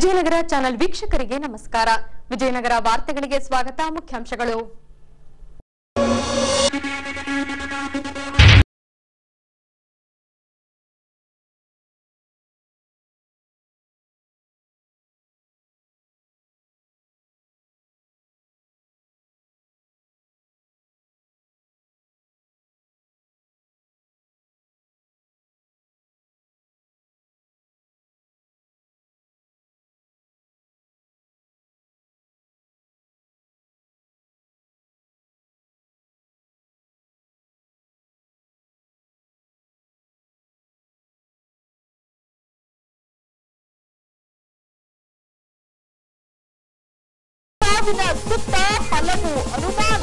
Vijayanagara channel ವೀಕ್ಷಕರಿಗೆ ನಮಸ್ಕಾರ ವಿಜಯನಗರ ವಾರ್ತೆಗಳಿಗೆ ಸ್ವಾಗತ ಮುಖ್ಯಾಂಶಗಳು ಸಾವಿನ ಸುತ್ತ ಹಲವು ಅನುಮಾನ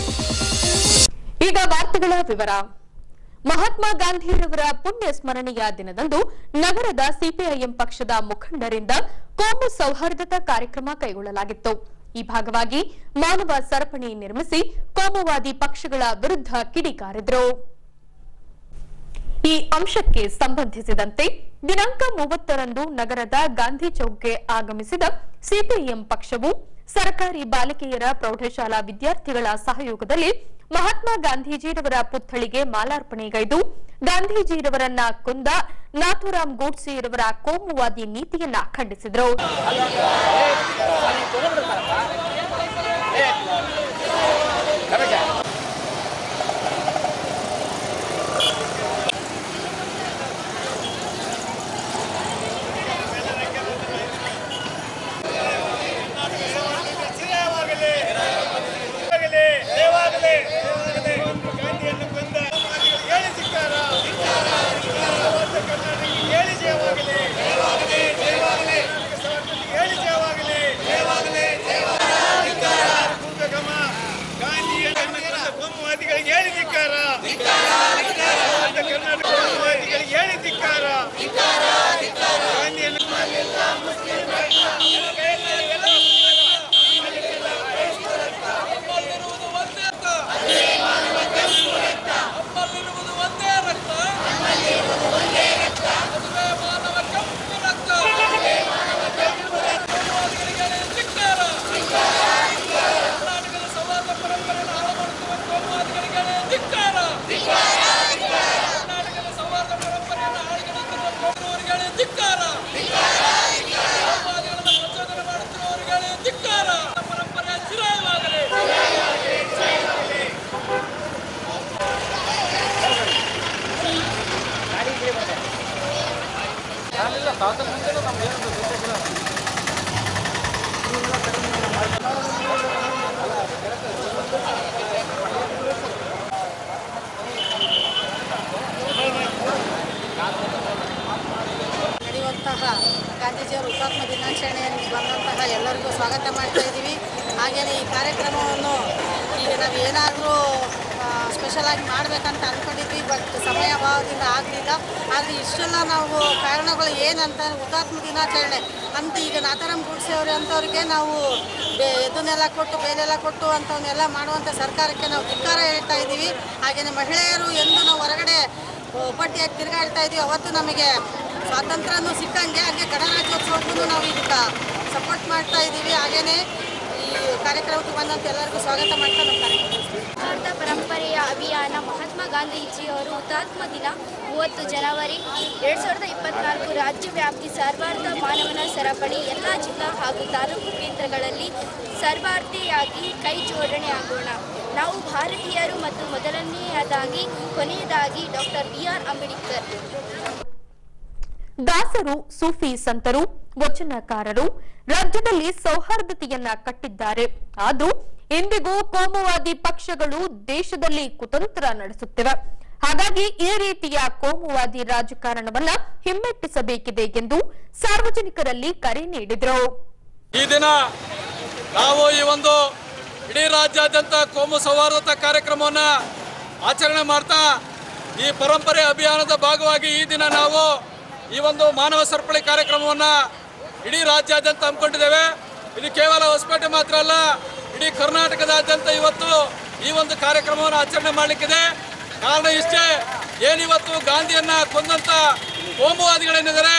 ಈಗ ವಾರ್ತೆಗಳ ವಿವರ ಮಹಾತ್ಮ ಗಾಂಧಿರವರ ಪುಣ್ಯ ಸ್ಮರಣೆಯ ದಿನದಂದು ನಗರದ ಸಿಪಿಐಎಂ ಪಕ್ಷದ ಮುಖಂಡರಿಂದ ಕೋಮು ಸೌಹಾರ್ದತಾ ಕಾರ್ಯಕ್ರಮ ಕೈಗೊಳ್ಳಲಾಗಿತ್ತು ಈ ಭಾಗವಾಗಿ ಮಾನವ ಸರಪಣಿ ನಿರ್ಮಿಸಿ ಕೋಮುವಾದಿ ಪಕ್ಷಗಳ ವಿರುದ್ಧ ಕಿಡಿಕಾರಿದ್ರು ಈ ಅಂಶಕ್ಕೆ ಸಂಬಂಧಿಸಿದಂತೆ ದಿನಾಂಕ ಮೂವತ್ತರಂದು ನಗರದ ಗಾಂಧಿ ಚೌಕ್ಗೆ ಆಗಮಿಸಿದ ಸಿಪಿಐಎಂ ಪಕ್ಷವು ಸರ್ಕಾರಿ ಬಾಲಿಕೆಯರ ಪ್ರೌಢಶಾಲಾ ವಿದ್ಯಾರ್ಥಿಗಳ ಸಹಯೋಗದಲ್ಲಿ ಮಹಾತ್ಮ ಗಾಂಧೀಜಿರವರ ಪುತ್ಥಳಿಗೆ ಮಾಲಾರ್ಪಣೆಗೈದು ಗಾಂಧೀಜಿರವರನ್ನ ಕೊಂದ ನಾಥುರಾಮ್ ಗೋಡ್ಸೆರವರ ಕೋಮುವಾದಿ ನೀತಿಯನ್ನ ಖಂಡಿಸಿದರು ಶ್ರೇಯವಾಗಲಿ ಆಗಲಿ ದೇವಾಗಲಿ ಗಾಂಧಿಯನ್ನು ಕೊಂದ ಹೇಳಿ ಸಿಕ್ಕಾರ ಹೇಳಿ ಜಯವಾಗಲಿ ಹೇಳಿ ಜಯವಾಗಲಿ ಭೂಗಮ ಗಾಂಧಿಯನ್ನು ಕೊಂದ ಕೋಮುವಾದಿಗಳಿಗೆ ಹೇಳಿ ಧಿಕ್ಕಾರ ಕರ್ನಾಟಕ ಕೋಮುವಾದಿಗಳಿಗೆ ಹೇಳಿ ಧಿಕ್ಕಾರ ಗಾಂಧಿಯನ್ನು ನಮ್ಮಲ್ಲಿರುವುದು ಒಂದೇ ರಕ್ತ ಅದುವೇ ಮಾನವ ಕೆಂಪು ರಕ್ತ ಕೋಮುವಾದಿಗಳಿಗೆ ಧಿಕ್ಕಾರ. ಕರ್ನಾಟಕದ ಸೌಹಾರ್ದ ಪರಂಪರೆಯನ್ನು ಹಾಳುಮಾಡುತ್ತಿರುವ ಕೋಮುವಾದಿಗಳಿಗೆ ಧಿಕ್ಕಾರ. ಕರ್ನಾಟಕದ ಸೌಹಾರ್ದ ಪರಂಪರೆಯನ್ನು ಹಾಳುಗೆಡುತ್ತಿರುವ ಕೋಮುವರಿಗೆ ಧಿಕ್ಕಾರ ಕೋಮುವಾದಿಗಳನ್ನು ಪ್ರಚೋದನೆ ಮಾಡುತ್ತಿರುವವರಿಗೆ ಧಿಕ್ಕಾರ ಪರಂಪರೆ ಚಿರಾಯವಾಗಲಿ ನಡೆಯುವಂತಹ ಗಾಂಧೀಜಿಯವರ ಹುತಾತ್ಮ ದಿನಾಚರಣೆಯಲ್ಲಿ ಬಂದಂತಹ ಎಲ್ಲರಿಗೂ ಸ್ವಾಗತ ಮಾಡ್ತಾ ಇದ್ದೀವಿ ಹಾಗೆಯೇ ಈ ಕಾರ್ಯಕ್ರಮವನ್ನು ಈಗ ನಾವು ಏನಾದರೂ ಸ್ಪೆಷಲ್ ಆಗಿ ಮಾಡಬೇಕಂತ ಅಂದ್ಕೊಂಡಿದ್ವಿ ಬಟ್ ಸಮಯ ಅಭಾವದಿಂದ ಆಗಲಿಲ್ಲ ಆದರೆ ಇಷ್ಟೆಲ್ಲ ನಾವು ಕಾರಣಗಳು ಏನಂತ ಹುತಾತ್ಮ ದಿನಾಚರಣೆ ಅಂತ ಈಗ ನಾಥಾರಾಮ್ ಗುಡ್ಸೆ ಅವರು ಅಂಥವ್ರಿಗೆ ನಾವು ಬೆ- ಇದನ್ನೆಲ್ಲ ಕೊಟ್ಟು ಬೇಲೆಲ್ಲ ಕೊಟ್ಟು ಅಂಥವನ್ನೆಲ್ಲ ಮಾಡುವಂಥ ಸರ್ಕಾರಕ್ಕೆ ನಾವು ಧಿಕ್ಕಾರ ಹೇಳ್ತಾ ಇದ್ದೀವಿ ಹಾಗೆಯೇ ಮಹಿಳೆಯರು ಎಂದು ನಾವು ಹೊರಗಡೆ ಒಬ್ಬಟ್ಟಿಯಾಗಿ ತಿರುಗಾಡ್ತಾ ಇದೀವಿ ಅವತ್ತು ನಮಗೆ ಸ್ವಾತಂತ್ರ್ಯನೂ ಸಿಕ್ಕಂಗೆ ಹಾಗೆ ಗಣರಾಜ್ಯೋತ್ಸವಕ್ಕೂ ನಾವು ಇದಕ್ಕೆ ಸಪೋರ್ಟ್ ಮಾಡ್ತಾ ಇದ್ದೀವಿ ಹಾಗೆಯೇ ಈ ಕಾರ್ಯಕ್ರಮಕ್ಕೆ ಬಂದಂತ ಎಲ್ಲರಿಗೂ ಸ್ವಾಗತ ಮಾಡ್ತಾ ನಮ್ಮ ಕಾರ್ಯಕ್ರಮ ಭಾರತ ಪರಂಪರೆಯ ಅಭಿಯಾನ ಮಹಾತ್ಮ ಗಾಂಧೀಜಿಯವರು ಹುತಾತ್ಮ ದಿನ ಮೂವತ್ತು ಜನವರಿ ಎರಡು ಸಾವಿರದ ಇಪ್ಪತ್ನಾಲ್ಕು ರಾಜ್ಯ ವ್ಯಾಪ್ತಿ ಸರ್ವಾರ್ಥ ಮಾನವನ ಸರಪಳಿ ಎಲ್ಲ ಜಿಲ್ಲಾ ಹಾಗೂ ತಾಲೂಕು ಕೇಂದ್ರಗಳಲ್ಲಿ ಸರ್ವಾರ್ಥಿಯಾಗಿ ಕೈ ಜೋಡಣೆ ಆಗೋಣ ನಾವು ಭಾರತೀಯರು ಮತ್ತು ಮೊದಲನೆಯದಾಗಿ ಕೊನೆಯದಾಗಿ ಡಾಕ್ಟರ್ ಬಿ ಆರ್ ಅಂಬೇಡ್ಕರ್ ದಾಸರು ಸೂಫಿ ಸಂತರು ವಚನಕಾರರು ರಾಜ್ಯದಲ್ಲಿ ಸೌಹಾರ್ದತೆಯನ್ನ ಕಟ್ಟಿದ್ದಾರೆ ಆದ್ರೂ ಇಂದಿಗೂ ಕೋಮುವಾದಿ ಪಕ್ಷಗಳು ದೇಶದಲ್ಲಿ ಕುತಂತ್ರ ನಡೆಸುತ್ತಿವೆ ಹಾಗಾಗಿ ಈ ರೀತಿಯ ಕೋಮುವಾದಿ ರಾಜಕಾರಣವನ್ನ ಹಿಮ್ಮೆಟ್ಟಿಸಬೇಕಿದೆ ಎಂದು ಸಾರ್ವಜನಿಕರಲ್ಲಿ ಕರೆ ನೀಡಿದರು ಈ ದಿನ ನಾವು ಈ ಒಂದು ಇಡೀ ರಾಜ್ಯಾದ್ಯಂತ ಕೋಮು ಸೌಹಾರ್ದತಾ ಕಾರ್ಯಕ್ರಮವನ್ನು ಆಚರಣೆ ಮಾಡ್ತಾ ಈ ಪರಂಪರೆ ಅಭಿಯಾನದ ಭಾಗವಾಗಿ ಈ ದಿನ ನಾವು ಈ ಒಂದು ಮಾನವ ಸರಪಳಿ ಕಾರ್ಯಕ್ರಮವನ್ನು ಇಡೀ ರಾಜ್ಯಾದ್ಯಂತ ಹಮ್ಮಿಕೊಂಡಿದ್ದೇವೆ ಇದು ಕೇವಲ ಹೊಸಪೇಟೆ ಮಾತ್ರ ಅಲ್ಲ ಇಡೀ ಕರ್ನಾಟಕದಾದ್ಯಂತ ಇವತ್ತು ಈ ಒಂದು ಕಾರ್ಯಕ್ರಮವನ್ನು ಆಚರಣೆ ಮಾಡಲಿಕ್ಕಿದೆ ಕಾರಣ ಇಷ್ಟೇ ಏನಿವತ್ತು ಗಾಂಧಿಯನ್ನ ಕೊಂದಂತ ಕೋಮುವಾದಿಗಳೇನಿದ್ದಾರೆ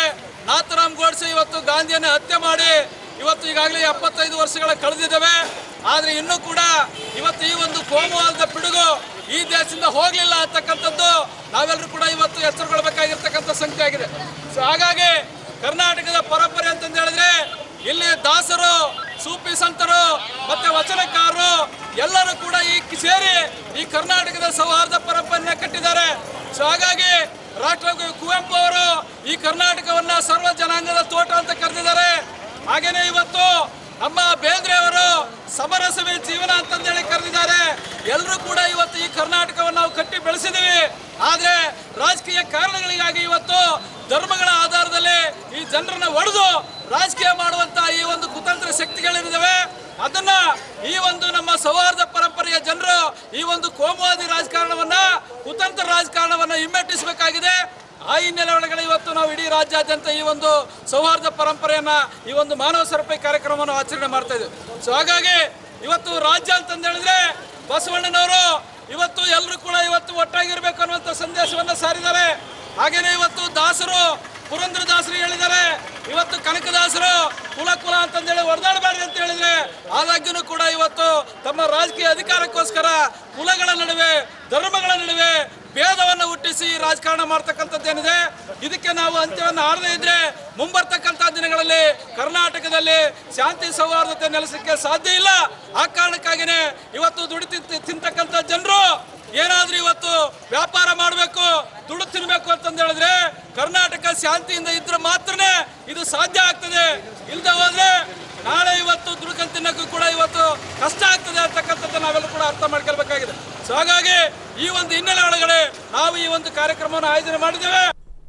ನಾಥರಾಮ್ ಗೋಡ್ಸೆ ಇವತ್ತು ಗಾಂಧಿಯನ್ನು ಹತ್ಯೆ ಮಾಡಿ ಇವತ್ತು ಈಗಾಗಲೇ ಎಪ್ಪತ್ತೈದು ವರ್ಷಗಳ ಕಳೆದಿದ್ದಾವೆ ಆದರೆ ಇನ್ನೂ ಕೂಡ ಇವತ್ತು ಈ ಒಂದು ಕೋಮುವಾದದ ಪಿಡುಗು ಈ ದೇಶದಿಂದ ಹೋಗಲಿಲ್ಲ ಅಂತಕ್ಕಂಥದ್ದು ನಾವೆಲ್ಲರೂ ಕೂಡ ಇವತ್ತು ಎಚ್ಚರಗೊಳ್ಬೇಕಾಗಿರ್ತಕ್ಕಂಥ ಸಂಖ್ಯೆ ಆಗಿದೆ ಸೊ ಹಾಗಾಗಿ ಕರ್ನಾಟಕದ ಪರಂಪರೆ ಅಂತಂದು ಹೇಳಿದ್ರೆ ಇಲ್ಲಿ ದಾಸರು ಸೂಫಿ ಸಂತರು ಮತ್ತೆ ವಚನಕಾರರು ಎಲ್ಲರೂ ಕೂಡ ಈ ಸೇರಿ ಈ ಕರ್ನಾಟಕದ ಸೌಹಾರ್ದ ಪರಂಪರೆಯನ್ನ ಕಟ್ಟಿದ್ದಾರೆ ಸೊ ಹಾಗಾಗಿ ರಾಷ್ಟ್ರ ಕುವೆಂಪು ಅವರು ಈ ಕರ್ನಾಟಕವನ್ನ ಸರ್ವ ಜನಾಂಗದ ತೋಟ ಅಂತ ಕರೆದಿದ್ದಾರೆ ಹಾಗೇನೆ ಇವತ್ತು ನಮ್ಮ ಬೇಂದ್ರೆ ಅವರು ಸಮರಸವೇ ಜೀವನ ಅಂತಂದೇಳಿ ಕರೆದಿದ್ದಾರೆ ಎಲ್ಲರೂ ಕೂಡ ಇವತ್ತು ಈ ಕರ್ನಾಟಕವನ್ನು ನಾವು ಕಟ್ಟಿ ಬೆಳೆಸಿದ್ದೀವಿ ಆದ್ರೆ ರಾಜಕೀಯ ಕಾರಣಗಳಿಗಾಗಿ ಇವತ್ತು ಧರ್ಮಗಳ ಆಧಾರದಲ್ಲಿ ಈ ಜನರನ್ನ ಒಡೆದು ರಾಜಕೀಯ ಮಾಡುವಂತ ಈ ಒಂದು ಕುತಂತ್ರ ಶಕ್ತಿಗಳಿದ್ದಾವೆ ಅದನ್ನ ಈ ಒಂದು ನಮ್ಮ ಸೌಹಾರ್ದ ಪರಂಪರೆಯ ಜನರು ಈ ಒಂದು ಕೋಮುವಾದಿ ರಾಜಕಾರಣವನ್ನ ಕುತಂತ್ರ ರಾಜಕಾರಣವನ್ನ ಹಿಮ್ಮೆಟ್ಟಿಸಬೇಕಾಗಿದೆ ಆ ಹಿನ್ನೆಲೆ ಒಳಗಡೆ ಇವತ್ತು ನಾವು ಇಡೀ ರಾಜ್ಯಾದ್ಯಂತ ಈ ಒಂದು ಸೌಹಾರ್ದ ಪರಂಪರೆಯನ್ನ ಈ ಒಂದು ಮಾನವ ಸರಪಳಿ ಕಾರ್ಯಕ್ರಮವನ್ನು ಆಚರಣೆ ಮಾಡ್ತಾ ಇದ್ದೀವಿ ಸೊ ಹಾಗಾಗಿ ಇವತ್ತು ರಾಜ್ಯ ಅಂತಂದು ಹೇಳಿದ್ರೆ ಬಸವಣ್ಣನವರು ಇವತ್ತು ಎಲ್ಲರೂ ಕೂಡ ಇವತ್ತು ಒಟ್ಟಾಗಿರ್ಬೇಕು ಅನ್ನುವಂಥ ಸಂದೇಶವನ್ನ ಸಾರಿದ್ದಾರೆ ಹಾಗೇನೆ ಇವತ್ತು ದಾಸರು ಪುರಂದ್ರ ದಾಸರು ಹೇಳಿದ್ದಾರೆ ಇವತ್ತು ಕನಕದಾಸರು ಕುಲ ಕುಲ ಅಂತಂದೇಳಿ ಹೊಡೆದಾಡಬೇಡ್ರಿ ಅಂತ ಹೇಳಿದ್ರೆ ಆದಾಗ್ಯೂ ಕೂಡ ಇವತ್ತು ತಮ್ಮ ರಾಜಕೀಯ ಅಧಿಕಾರಕ್ಕೋಸ್ಕರ ಕುಲಗಳ ನಡುವೆ ಧರ್ಮಗಳ ನಡುವೆ ಭೇದವನ್ನು ಹುಟ್ಟಿಸಿ ರಾಜಕಾರಣ ಮಾಡ್ತಕ್ಕಂಥದ್ದೇನಿದೆ ಇದಕ್ಕೆ ನಾವು ಅಂತ್ಯವನ್ನು ಆಡದೇ ಇದ್ರೆ ಮುಂಬರ್ತಕ್ಕಂಥ ದಿನಗಳಲ್ಲಿ ಕರ್ನಾಟಕದಲ್ಲಿ ಶಾಂತಿ ಸೌಹಾರ್ದತೆ ನೆಲೆಸಕ್ಕೆ ಸಾಧ್ಯ ಇಲ್ಲ ಆ ಕಾರಣಕ್ಕಾಗಿನೇ ಇವತ್ತು ದುಡಿತಿ ತಿಂತಕ್ಕಂಥ ಜನರು ಏನಾದ್ರೂ ಇವತ್ತು ವ್ಯಾಪಾರ ಮಾಡಬೇಕು ದುಡ್ಡು ತಿನ್ಬೇಕು ಅಂತಂದು ಹೇಳಿದ್ರೆ ಕರ್ನಾಟಕ ಶಾಂತಿಯಿಂದ ಇದ್ರೆ ಮಾತ್ರನೇ ಇದು ಸಾಧ್ಯ ಆಗ್ತದೆ ಇಲ್ದೆ ಹೋದ್ರೆ ನಾಳೆ ಇವತ್ತು ದುಡ್ಕೊಂಡು ತಿನ್ನಕ್ಕೂ ಕೂಡ ಇವತ್ತು ಕಷ್ಟ ಆಗ್ತದೆ ಅಂತಕ್ಕಂಥದ್ದು ನಾವೆಲ್ಲ ಕೂಡ ಅರ್ಥ ಮಾಡ್ಕೊಳ್ಬೇಕಾಗಿದೆ ಸೊ ಹಾಗಾಗಿ ಈ ಒಂದು ಹಿನ್ನೆಲೆ ಒಳಗಡೆ ನಾವು ಈ ಒಂದು ಕಾರ್ಯಕ್ರಮವನ್ನು ಆಯೋಜನೆ ಮಾಡಿದ್ದೇವೆ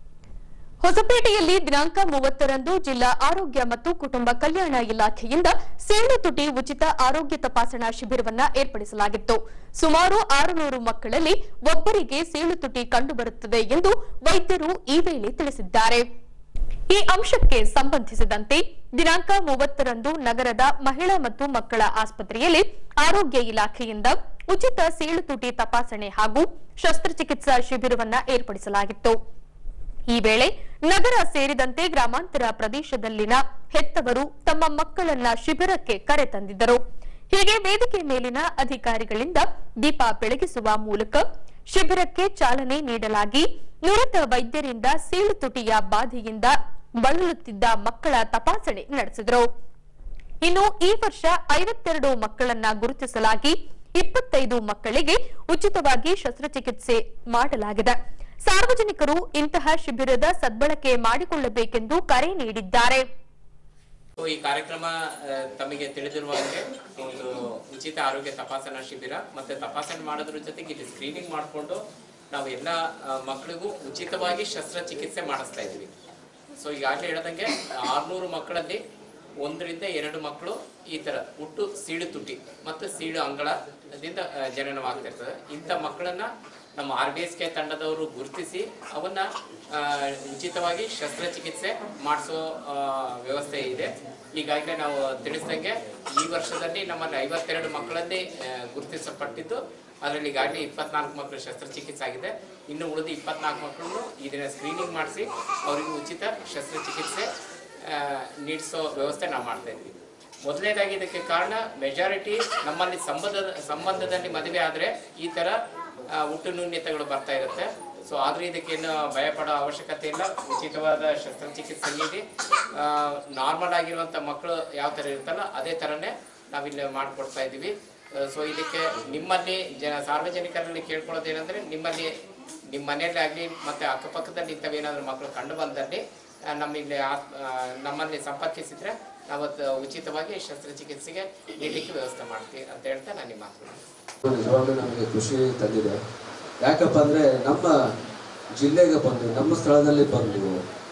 ಹೊಸಪೇಟೆಯಲ್ಲಿ ದಿನಾಂಕ ಮೂವತ್ತರಂದು ಜಿಲ್ಲಾ ಆರೋಗ್ಯ ಮತ್ತು ಕುಟುಂಬ ಕಲ್ಯಾಣ ಇಲಾಖೆಯಿಂದ ಸೇಡು ತುಟಿ ಉಚಿತ ಆರೋಗ್ಯ ತಪಾಸಣಾ ಶಿಬಿರವನ್ನ ಏರ್ಪಡಿಸಲಾಗಿತ್ತು ಸುಮಾರು ಆರುನೂರು ಮಕ್ಕಳಲ್ಲಿ ಒಬ್ಬರಿಗೆ ಸೇಳು ತುಟಿ ಕಂಡುಬರುತ್ತದೆ ಎಂದು ವೈದ್ಯರು ಈ ವೇಳೆ ತಿಳಿಸಿದ್ದಾರೆ ಈ ಅಂಶಕ್ಕೆ ಸಂಬಂಧಿಸಿದಂತೆ ದಿನಾಂಕ ಮೂವತ್ತರಂದು ನಗರದ ಮಹಿಳಾ ಮತ್ತು ಮಕ್ಕಳ ಆಸ್ಪತ್ರೆಯಲ್ಲಿ ಆರೋಗ್ಯ ಇಲಾಖೆಯಿಂದ ಉಚಿತ ಸೇಳು ತುಟಿ ತಪಾಸಣೆ ಹಾಗೂ ಶಸ್ತ್ರಚಿಕಿತ್ಸಾ ಶಿಬಿರವನ್ನ ಏರ್ಪಡಿಸಲಾಗಿತ್ತು ಈ ವೇಳೆ ನಗರ ಸೇರಿದಂತೆ ಗ್ರಾಮಾಂತರ ಪ್ರದೇಶದಲ್ಲಿನ ಹೆತ್ತವರು ತಮ್ಮ ಮಕ್ಕಳನ್ನ ಶಿಬಿರಕ್ಕೆ ಕರೆತಂದಿದ್ದರು ಹೀಗೆ ವೇದಿಕೆ ಮೇಲಿನ ಅಧಿಕಾರಿಗಳಿಂದ ದೀಪ ಬೆಳಗಿಸುವ ಮೂಲಕ ಶಿಬಿರಕ್ಕೆ ಚಾಲನೆ ನೀಡಲಾಗಿ ನುರಿತ ವೈದ್ಯರಿಂದ ಸೀಳು ತುಟಿಯ ಬಾಧೆಯಿಂದ ಬಳಲುತ್ತಿದ್ದ ಮಕ್ಕಳ ತಪಾಸಣೆ ನಡೆಸಿದರು ಇನ್ನು ಈ ವರ್ಷ ಐವತ್ತೆರಡು ಮಕ್ಕಳನ್ನ ಗುರುತಿಸಲಾಗಿ ಇಪ್ಪತ್ತೈದು ಮಕ್ಕಳಿಗೆ ಉಚಿತವಾಗಿ ಶಸ್ತ್ರಚಿಕಿತ್ಸೆ ಮಾಡಲಾಗಿದೆ ಸಾರ್ವಜನಿಕರು ಇಂತಹ ಶಿಬಿರದ ಸದ್ಬಳಕೆ ಮಾಡಿಕೊಳ್ಳಬೇಕೆಂದು ಕರೆ ನೀಡಿದ್ದಾರೆ ಸೊ ಈ ಕಾರ್ಯಕ್ರಮ ಆ, ತಮಗೆ ತಿಳಿದಿರುವ ಹಾಗೆ ಒಂದು ಉಚಿತ ಆರೋಗ್ಯ ತಪಾಸಣಾ ಶಿಬಿರ ಮತ್ತೆ ತಪಾಸಣೆ ಮಾಡೋದ್ರ ಜೊತೆಗೆ ಇಲ್ಲಿ ಸ್ಕ್ರೀನಿಂಗ್ ಮಾಡಿಕೊಂಡು ನಾವು ಎಲ್ಲ ಆ, ಮಕ್ಕಳಿಗೂ ಉಚಿತವಾಗಿ ಶಸ್ತ್ರಚಿಕಿತ್ಸೆ ಮಾಡಿಸ್ತಾ ಇದ್ವಿ ಸೊ ಈಗಾಗಲೇ ಹೇಳ್ದಂಗೆ ಆರ್ನೂರು ಮಕ್ಕಳಲ್ಲಿ ಒಂದರಿಂದ ಎರಡು ಮಕ್ಕಳು ಈ ತರ ಹುಟ್ಟು ಸೀಳು ತುಟಿ ಮತ್ತು ಸೀಳು ಅಂಗಳದಿಂದ ಆ, ಜನನವಾಗ್ತಿರ್ತದೆ ಇಂಥ ಮಕ್ಕಳನ್ನ ನಮ್ಮ ಆರ್ ಬಿ ಎಸ್ ಕೆ ತಂಡದವರು ಗುರುತಿಸಿ ಅವನ್ನ ಆ, ಉಚಿತವಾಗಿ ಶಸ್ತ್ರಚಿಕಿತ್ಸೆ ಮಾಡಿಸೋ ಆ, ವ್ಯವಸ್ಥೆ ಇದೆ ಈಗಾಗಲೇ ನಾವು ತಿಳಿಸ್ದಂಗೆ ಈ ವರ್ಷದಲ್ಲಿ ನಮ್ಮಲ್ಲಿ ಐವತ್ತೆರಡು ಮಕ್ಕಳಲ್ಲಿ ಆ, ಗುರುತಿಸಲ್ಪಟ್ಟಿದ್ದು ಅದರಲ್ಲಿ ಈಗಾಗಲೇ ಇಪ್ಪತ್ನಾಲ್ಕು ಮಕ್ಕಳು ಶಸ್ತ್ರಚಿಕಿತ್ಸೆ ಆಗಿದೆ ಇನ್ನು ಉಳಿದ ಇಪ್ಪತ್ನಾಲ್ಕು ಮಕ್ಕಳನ್ನು ಇದನ್ನ ಸ್ಕ್ರೀನಿಂಗ್ ಮಾಡಿಸಿ ಅವರಿಗೆ ಉಚಿತ ಶಸ್ತ್ರಚಿಕಿತ್ಸೆ ಆ, ನೀಡಿಸೋ ವ್ಯವಸ್ಥೆ ನಾವು ಮಾಡ್ತಾ ಇದ್ವಿ ಮೊದಲನೇದಾಗಿ ಇದಕ್ಕೆ ಕಾರಣ ಮೆಜಾರಿಟಿ ನಮ್ಮಲ್ಲಿ ಸಂಬಂಧ ಸಂಬಂಧದಲ್ಲಿ ಮದುವೆ ಆದರೆ ಈ ಥರ ಆ, ಹುಟ್ಟು ನ್ಯೂನ್ಯತೆಗಳು ಬರ್ತಾ ಇರುತ್ತೆ ಸೊ ಆದ್ರೆ ಇದಕ್ಕೇನು ಭಯ ಪಡೋ ಅವಶ್ಯಕತೆ ಇಲ್ಲ ಉಚಿತವಾದ ಶಸ್ತ್ರಚಿಕಿತ್ಸೆ ನೀಡಿ ನಾರ್ಮಲ್ ಆಗಿರುವಂಥ ಮಕ್ಕಳು ಯಾವ ಥರ ಇರುತ್ತಲ್ಲ ಅದೇ ಥರನೇ ನಾವಿಲ್ಲಿ ಮಾಡಿಕೊಡ್ತಾ ಇದ್ದೀವಿ ಸೊ ಇದಕ್ಕೆ ನಿಮ್ಮಲ್ಲಿ ಜನ ಸಾರ್ವಜನಿಕರಲ್ಲಿ ಕೇಳ್ಕೊಳ್ಳೋದೇನೆಂದರೆ ನಿಮ್ಮಲ್ಲಿ ನಿಮ್ಮ ಮನೆಯಲ್ಲಿ ಆಗಲಿ ಮತ್ತು ಅಕ್ಕಪಕ್ಕದಲ್ಲಿ ಇಂಥವೇನಾದರೂ ಮಕ್ಕಳು ಕಂಡು ಬಂದಲ್ಲಿ ಆ, ನಮ್ಮಿಲ್ಲಿ ಆ- ಆ, ನಮ್ಮಲ್ಲಿ ಸಂಪರ್ಕಿಸಿದ್ರೆ ನಾವು ಅದು ಉಚಿತವಾಗಿ ಶಸ್ತ್ರಚಿಕಿತ್ಸೆಗೆ ನೀಡಲಿಕ್ಕೆ ವ್ಯವಸ್ಥೆ ಮಾಡ್ತೀವಿ ಅಂತ ಹೇಳ್ತಾ ನಾನು ನಿಮ್ಮ ಮಾತು ನಿಜವಾಗ್ಲೂ ನಮಗೆ ಖುಷಿ ತಂದಿದೆ ಯಾಕಪ್ಪ ಅಂದರೆ ನಮ್ಮ ಜಿಲ್ಲೆಗೆ ಬಂದು ನಮ್ಮ ಸ್ಥಳದಲ್ಲಿ ಬಂದು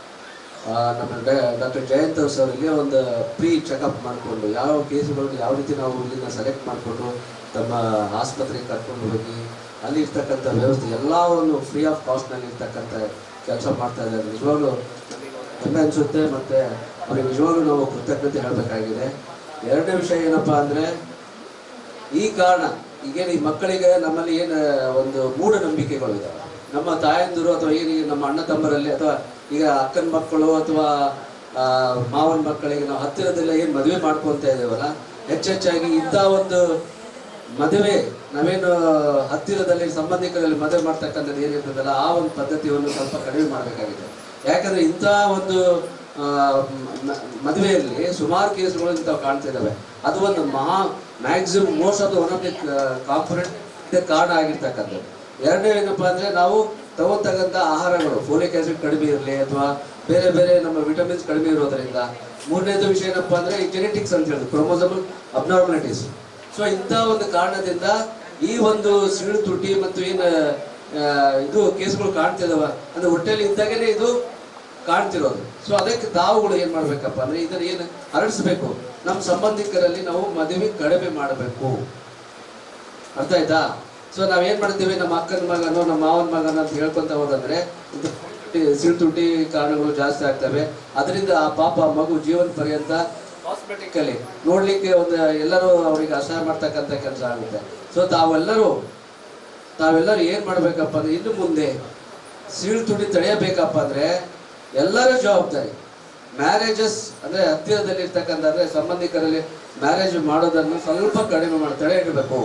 ಆ, ನಮ್ಮ ಡಾಕ್ಟರ್ ಜಯಂತ್ ಸರ್ ಇಲ್ಲೇ ಒಂದು ಪ್ರೀ ಚೆಕಪ್ ಮಾಡಿಕೊಂಡು ಯಾವ ಕೇಸುಗಳನ್ನು ಯಾವ ರೀತಿ ನಾವು ಇಲ್ಲಿಂದ ಸೆಲೆಕ್ಟ್ ಮಾಡಿಕೊಂಡು ತಮ್ಮ ಆಸ್ಪತ್ರೆಗೆ ಕರ್ಕೊಂಡು ಹೋಗಿ ಅಲ್ಲಿ ಇರ್ತಕ್ಕಂಥ ವ್ಯವಸ್ಥೆ ಎಲ್ಲವನ್ನು ಫ್ರೀ ಆಫ್ ಕಾಸ್ಟ್ನಲ್ಲಿ ಇರ್ತಕ್ಕಂಥ ಕೆಲಸ ಮಾಡ್ತಾ ಇದ್ದಾರೆ ನಿಜವಾಗ್ಲೂ ಹೆಮ್ಮೆ ಅನಿಸುತ್ತೆ ಮತ್ತು ಅವ್ರಿಗೆ ನಿಜವಾಗ್ಲೂ ನಾವು ಕೃತಜ್ಞತೆ ಹೇಳಬೇಕಾಗಿದೆ ಎರಡನೇ ವಿಷಯ ಏನಪ್ಪ ಅಂದರೆ ಈ ಕಾರಣ ಈಗೇನು ಈ ಮಕ್ಕಳಿಗೆ ನಮ್ಮಲ್ಲಿ ಏನು ಒಂದು ಮೂಢನಂಬಿಕೆಗಳು ಇದಾವೆ ನಮ್ಮ ತಾಯಂದಿರು ಅಥವಾ ಈಗ ನಮ್ಮ ಅಣ್ಣ ತಮ್ಮರಲ್ಲಿ ಅಥವಾ ಈಗ ಅಕ್ಕನ ಮಕ್ಕಳು ಅಥವಾ ಆ, ಮಾವನ ಮಕ್ಕಳಿಗೆ ನಾವು ಹತ್ತಿರದೆಲ್ಲ ಏನು ಮದುವೆ ಮಾಡ್ಕೊಂತ ಇದ್ದೇವಲ್ಲ ಹೆಚ್ಚೆಚ್ಚಾಗಿ ಇಂಥ ಒಂದು ಮದುವೆ ನಾವೇನು ಹತ್ತಿರದಲ್ಲಿ ಸಂಬಂಧಿಕರಲ್ಲಿ ಮದುವೆ ಮಾಡ್ತಕ್ಕಂಥದ್ದು ಏನಿರ್ತದಲ್ಲ ಆ ಒಂದು ಪದ್ಧತಿಯನ್ನು ಸ್ವಲ್ಪ ಕಡಿಮೆ ಮಾಡಬೇಕಾಗಿದೆ ಯಾಕಂದ್ರೆ ಇಂಥ ಒಂದು ಆ, ಮ- ಮದುವೆಯಲ್ಲಿ ಸುಮಾರು ಕೇಸ್ಗಳು ಇಂಥವು ಕಾಣ್ತಾ ಇದ್ದಾವೆ ಅದು ಒಂದು ಮಹಾ maximum most of the one of the component ಇದಕ್ಕೆ ಕಾರಣ ಆಗಿರ್ತಕ್ಕಂಥದ್ದು ಎರಡನೇ ಏನಪ್ಪಾ ಅಂದ್ರೆ ನಾವು ತಗೋತಕ್ಕಂಥ ಆಹಾರಗಳು ಫೋಲಿಕ್ ಆಸಿಡ್ ಕಡಿಮೆ ಇರಲಿ ಅಥವಾ ಬೇರೆ ಬೇರೆ ನಮ್ಮ ವಿಟಮಿನ್ಸ್ ಕಡಿಮೆ ಇರೋದ್ರಿಂದ ಮೂರನೇದು ವಿಷಯ ಏನಪ್ಪಾ ಅಂದ್ರೆ ಈ ಜೆನೆಟಿಕ್ಸ್ ಅಂತ ಹೇಳುದು ಕ್ರೋಮೋಸಮಲ್ ಅಬ್ನಾರ್ಮಲಿಟೀಸ್ ಸೊ ಇಂಥ ಒಂದು ಕಾರಣದಿಂದ ಈ ಒಂದು ಸೀಳು ತುಟಿ ಮತ್ತು ಏನು ಆ, ಇದು ಕೇಸ್ಗಳು ಕಾಣ್ತಿದಾವ ಅಂದ್ರೆ ಹೊಟ್ಟೆಯಲ್ಲಿ ಇದ್ದಾಗನೇ ಇದು ಕಾಣ್ತಿರೋದು ಸೊ ಅದಕ್ಕೆ ತಾವುಗಳು ಏನ್ ಮಾಡ್ಬೇಕಪ್ಪ ಅಂದ್ರೆ ಇದನ್ನ ಏನು ಹರಡಿಸ್ಬೇಕು ನಮ್ಮ ಸಂಬಂಧಿಕರಲ್ಲಿ ನಾವು ಮದುವೆ ಕಡಿಮೆ ಮಾಡಬೇಕು ಅರ್ಥ ಆಯ್ತಾ ಸೊ ನಾವೇನ್ ಮಾಡ್ತೀವಿ ನಮ್ಮ ಅಕ್ಕನ ಮಗನೋ ನಮ್ಮ ಮಾವನ ಮಗನ ಅಂತ ಹೇಳ್ಕೊಂತ ಹೋದಂದ್ರೆ ಇದು ಸಿಳ್ತುಟಿ ಕಾರಣಗಳು ಜಾಸ್ತಿ ಆಗ್ತವೆ ಅದರಿಂದ ಆ ಪಾಪ ಮಗು ಜೀವನ ಪರ್ಯಂತ ಹಾಸ್ಪಿಟಿಕಲ್ಲಿ ನೋಡ್ಲಿಕ್ಕೆ ಒಂದು ಎಲ್ಲರೂ ಅವರಿಗೆ ಅಸಹ್ಯ ಮಾಡ್ತಕ್ಕಂಥ ಕೆಲಸ ಆಗುತ್ತೆ ಸೊ ತಾವೆಲ್ಲರೂ ತಾವೆಲ್ಲರೂ ಏನ್ ಮಾಡ್ಬೇಕಪ್ಪ ಅಂದ್ರೆ ಇನ್ನು ಮುಂದೆ ಸೀಳು ತುಟಿ ತಡೆಯಬೇಕಪ್ಪ ಅಂದ್ರೆ ಎಲ್ಲರ ಜವಾಬ್ದಾರಿ ಮ್ಯಾರೇಜಸ್ ಅಂದ್ರೆ ಹತ್ತಿರದಲ್ಲಿ ಇರ್ತಕ್ಕಂಥ ಅಂದ್ರೆ ಸಂಬಂಧಿಕರಲ್ಲಿ ಮ್ಯಾರೇಜ್ ಮಾಡೋದನ್ನು ಸ್ವಲ್ಪ ಕಡಿಮೆ ಮಾಡಿ ತಡೆ ಇಡಬೇಕು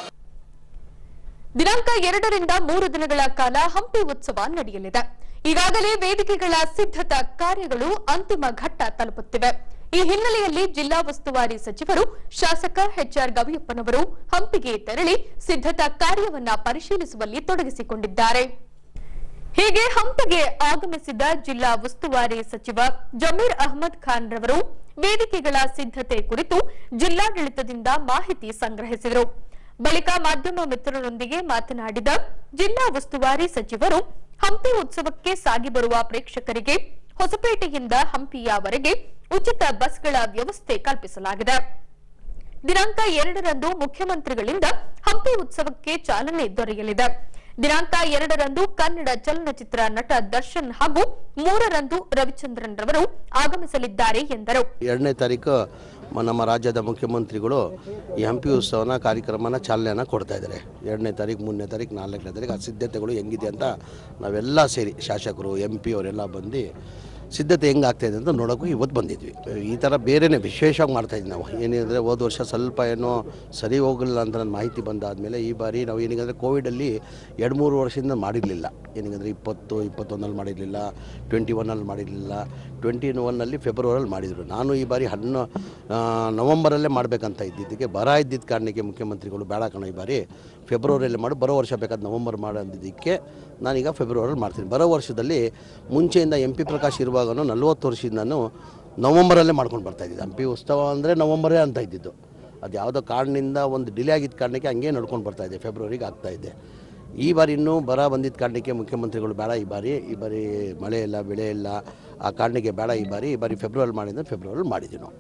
ದಿನಾಂಕ ಎರಡರಿಂದ ಮೂರು ದಿನಗಳ ಕಾಲ ಹಂಪಿ ಉತ್ಸವ ನಡೆಯಲಿದೆ ಈಗಾಗಲೇ ವೇದಿಕೆಗಳ ಸಿದ್ಧತಾ ಕಾರ್ಯಗಳು ಅಂತಿಮ ಘಟ್ಟ ತಲುಪುತ್ತಿವೆ ಈ ಹಿನ್ನೆಲೆಯಲ್ಲಿ ಜಿಲ್ಲಾ ಉಸ್ತುವಾರಿ ಸಚಿವರು ಶಾಸಕ ಎಚ್ಆರ್ ಗವಿಯಪ್ಪನವರು ಹಂಪಿಗೆ ತೆರಳಿ ಸಿದ್ಧತಾ ಕಾರ್ಯವನ್ನ ಪರಿಶೀಲಿಸುವಲ್ಲಿ ತೊಡಗಿಸಿಕೊಂಡಿದ್ದಾರೆ ಹೀಗೆ ಹಂಪಿಗೆ ಆಗಮಿಸಿದ ಜಿಲ್ಲಾ ಉಸ್ತುವಾರಿ ಸಚಿವ ಜಮೀರ್ ಅಹಮದ್ ಖಾನ್ ರವರು ವೇದಿಕೆಗಳ ಸಿದ್ಧತೆ ಕುರಿತು ಜಿಲ್ಲಾಡಳಿತದಿಂದ ಮಾಹಿತಿ ಸಂಗ್ರಹಿಸಿದರು ಬಳಿಕ ಮಾಧ್ಯಮ ಮಿತ್ರರೊಂದಿಗೆ ಮಾತನಾಡಿದ ಜಿಲ್ಲಾ ಉಸ್ತುವಾರಿ ಸಚಿವರು ಹಂಪಿ ಉತ್ಸವಕ್ಕೆ ಸಾಗಿ ಬರುವ ಪ್ರೇಕ್ಷಕರಿಗೆ ಹೊಸಪೇಟೆಯಿಂದ ಹಂಪಿಯವರೆಗೆ ಉಚಿತ ಬಸ್ಗಳ ವ್ಯವಸ್ಥೆ ಕಲ್ಪಿಸಲಾಗಿದೆ ದಿನಾಂಕ ಎರಡರಂದು ಮುಖ್ಯಮಂತ್ರಿಗಳಿಂದ ಹಂಪಿ ಉತ್ಸವಕ್ಕೆ ಚಾಲನೆ ದೊರೆಯಲಿದೆ ದಿನಾಂಕ ಎರಡರಂದು ಕನ್ನಡ ಚಲನಚಿತ್ರ ನಟ ದರ್ಶನ್ ಹಾಗೂ ಮೂರರಂದು ರವಿಚಂದ್ರನ್ ರವರು ಆಗಮಿಸಲಿದ್ದಾರೆ ಎಂದರು ಎರಡನೇ ತಾರೀಕು ಮ- ನಮ್ಮ ರಾಜ್ಯದ ಮುಖ್ಯಮಂತ್ರಿಗಳು ಈ ಹಂಪಿ ಉತ್ಸವನ ಕಾರ್ಯಕ್ರಮನ ಚಾಲನೆಯನ್ನು ಕೊಡ್ತಾ ಇದ್ದಾರೆ ಎರಡನೇ ತಾರೀಕು ಮೂರನೇ ತಾರೀಕು ನಾಲ್ಕನೇ ತಾರೀಕು ಆ ಸಿದ್ಧತೆಗಳು ಹೆಂಗಿದೆ ಅಂತ ನಾವೆಲ್ಲ ಸೇರಿ ಶಾಸಕರು ಎಂ ಪಿ ಅವರೆಲ್ಲ ಬಂದು ಸಿದ್ಧತೆ ಹೆಂಗೆ ಆಗ್ತಾಯಿದೆ ಅಂತ ನೋಡೋಕ್ಕೂ ಇವತ್ತು ಬಂದಿದ್ವಿ ಈ ಥರ ಬೇರೆನೇ ವಿಶೇಷವಾಗಿ ಮಾಡ್ತಾಯಿದ್ವಿ ನಾವು ಏನಿದ್ರೆ ಹೋದ ವರ್ಷ ಸ್ವಲ್ಪ ಏನೋ ಸರಿ ಹೋಗಲಿಲ್ಲ ಅಂತ ನನ್ನ ಮಾಹಿತಿ ಬಂದಾದಮೇಲೆ ಈ ಬಾರಿ ನಾವು ಏನಿಗಂದರೆ ಕೋವಿಡಲ್ಲಿ ಎರಡು ಮೂರು ವರ್ಷದಿಂದ ಮಾಡಿರಲಿಲ್ಲ ಏನಿಗಂದರೆ ಇಪ್ಪತ್ತು ಇಪ್ಪತ್ತೊಂದಲ್ಲಿ ಮಾಡಿರಲಿಲ್ಲ ಟ್ವೆಂಟಿ ಒನ್ನಲ್ಲಿ ಮಾಡಿರಲಿಲ್ಲ ಟ್ವೆಂಟಿ ಒನ್ನಲ್ಲಿ ಫೆಬ್ರವರಲ್ಲಿ ಮಾಡಿದರು ನಾನು ಈ ಬಾರಿ ಹಣ್ಣು ಆ, ನವಂಬರಲ್ಲೇ ಮಾಡಬೇಕಂತ ಇದ್ದಿದ್ದಕ್ಕೆ ಬರ ಇದ್ದಿದ್ದ ಕಾರಣಕ್ಕೆ ಮುಖ್ಯಮಂತ್ರಿಗಳು ಬೇಡ ಕಣ ಈ ಬಾರಿ ಫೆಬ್ರವರಿಯಲ್ಲಿ ಮಾಡಿ ಬರೋ ವರ್ಷ ಬೇಕಾದ ನವಂಬರ್ ಮಾಡೋದಿದ್ದಕ್ಕೆ ನಾನೀಗ ಫೆಬ್ರವರಲ್ಲಿ ಮಾಡ್ತೀನಿ ಬರೋ ವರ್ಷದಲ್ಲಿ ಮುಂಚೆಯಿಂದ ಎಂ ಪಿ ಪ್ರಕಾಶ್ ಇರುವಾಗನೂ ನಲ್ವತ್ತು ವರ್ಷದಿಂದನೂ ನವಂಬರಲ್ಲೇ ಮಾಡ್ಕೊಂಡು ಬರ್ತಾಯಿದ್ದೆ ಹಂಪಿ ಉತ್ಸವ ಅಂದರೆ ನವಂಬರೇ ಅಂತ ಇದ್ದಿದ್ದು ಅದು ಯಾವುದೋ ಕಾರಣದಿಂದ ಒಂದು ಡಿಲೇ ಆಗಿದ್ದ ಕಾರಣಕ್ಕೆ ಹಂಗೆ ನಡ್ಕೊಂಡು ಬರ್ತಾಯಿದ್ದೆ ಫೆಬ್ರವರಿಗೆ ಆಗ್ತಾಯಿದ್ದೆ ಈ ಬಾರಿ ಇನ್ನೂ ಬರ ಬಂದಿದ್ದ ಕಾರಣಕ್ಕೆ ಮುಖ್ಯಮಂತ್ರಿಗಳು ಬೇಡ ಈ ಬಾರಿ ಈ ಬಾರಿ ಮಳೆ ಇಲ್ಲ ಬೆಳೆ ಇಲ್ಲ ಆ ಕಾರಣಕ್ಕೆ ಬೇಡ ಈ ಬಾರಿ ಈ ಬಾರಿ ಫೆಬ್ರವರಿ ಮಾಡಿದ್ರೆ ಫೆಬ್ರವರಿ ಮಾಡಿದ್ವಿ ನಾವು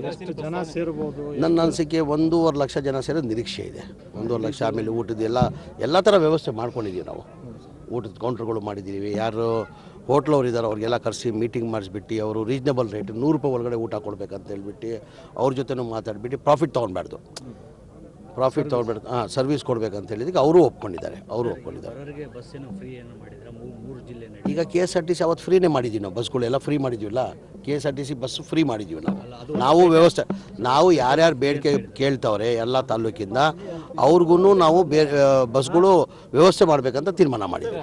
ನನ್ನ ಅನಿಸಿಕೆ ಒಂದೂವರೆ ಲಕ್ಷ ಜನ ಸೇರೋದು ನಿರೀಕ್ಷೆ ಇದೆ ಒಂದೂವರೆ ಲಕ್ಷ ಆಮೇಲೆ ಊಟದ ಎಲ್ಲ ಎಲ್ಲ ಥರ ವ್ಯವಸ್ಥೆ ಮಾಡ್ಕೊಂಡಿದ್ದೀವಿ ನಾವು ಊಟದ ಕೌಂಟ್ರ್ಗಳು ಮಾಡಿದ್ದೀವಿ ಯಾರು ಹೋಟ್ಲವ್ರು ಇದ್ದಾರೆ ಅವ್ರಿಗೆಲ್ಲ ಕರೆಸಿ ಮೀಟಿಂಗ್ ಮಾಡಿಸ್ಬಿಟ್ಟು ಅವರು ರೀಸನಬಲ್ ರೇಟ್ ನೂರು ರೂಪಾಯಿ ಒಳಗಡೆ ಊಟ ಕೊಡ್ಬೇಕಂತ ಹೇಳ್ಬಿಟ್ಟು ಅವ್ರ ಜೊತೆನೂ ಮಾತಾಡ್ಬಿಟ್ಟು ಪ್ರಾಫಿಟ್ ತೊಗೊಳ್ಬಾರ್ದು ಪ್ರಾಫಿಟ್ ತೊಗೊಳ್ಬಾರ್ದು ಹಾಂ ಸರ್ವಿಸ್ ಕೊಡ್ಬೇಕಂತ ಹೇಳಿದಕ್ಕೆ ಅವರು ಒಪ್ಕೊಂಡಿದ್ದಾರೆ ಅವರು ಒಪ್ಕೊಂಡಿದ್ದಾರೆ ಅವರಿಗೆ ಬಸ್ಸಿನ ಫ್ರೀ ಏನು ಮಾಡಿದ್ರೆ ಮೂರು ಜಿಲ್ಲೆ ನಡೆ ಈಗ K S R T C ಅವತ್ತು ಫ್ರೀನೇ ಮಾಡಿದ್ದೀವಿ ನಾವು ಬಸ್ಗಳೆಲ್ಲ ಫ್ರೀ ಮಾಡಿದ್ದೀವಲ್ಲ K S R T C bus free ಮಾಡಿದ್ದೀವಿ ನಾವು ನಾವು ವ್ಯವಸ್ಥೆ ನಾವು ಯಾರ್ಯಾರು ಬೇಡಿಕೆ ಕೇಳ್ತವ್ರೆ ಎಲ್ಲ ತಾಲೂಕಿಂದ ಅವ್ರಿಗೂ ನಾವು ಬೇರೆ ಬಸ್ಗಳು ವ್ಯವಸ್ಥೆ ಮಾಡಬೇಕಂತ ತೀರ್ಮಾನ ಮಾಡಿದ್ದೀವಿ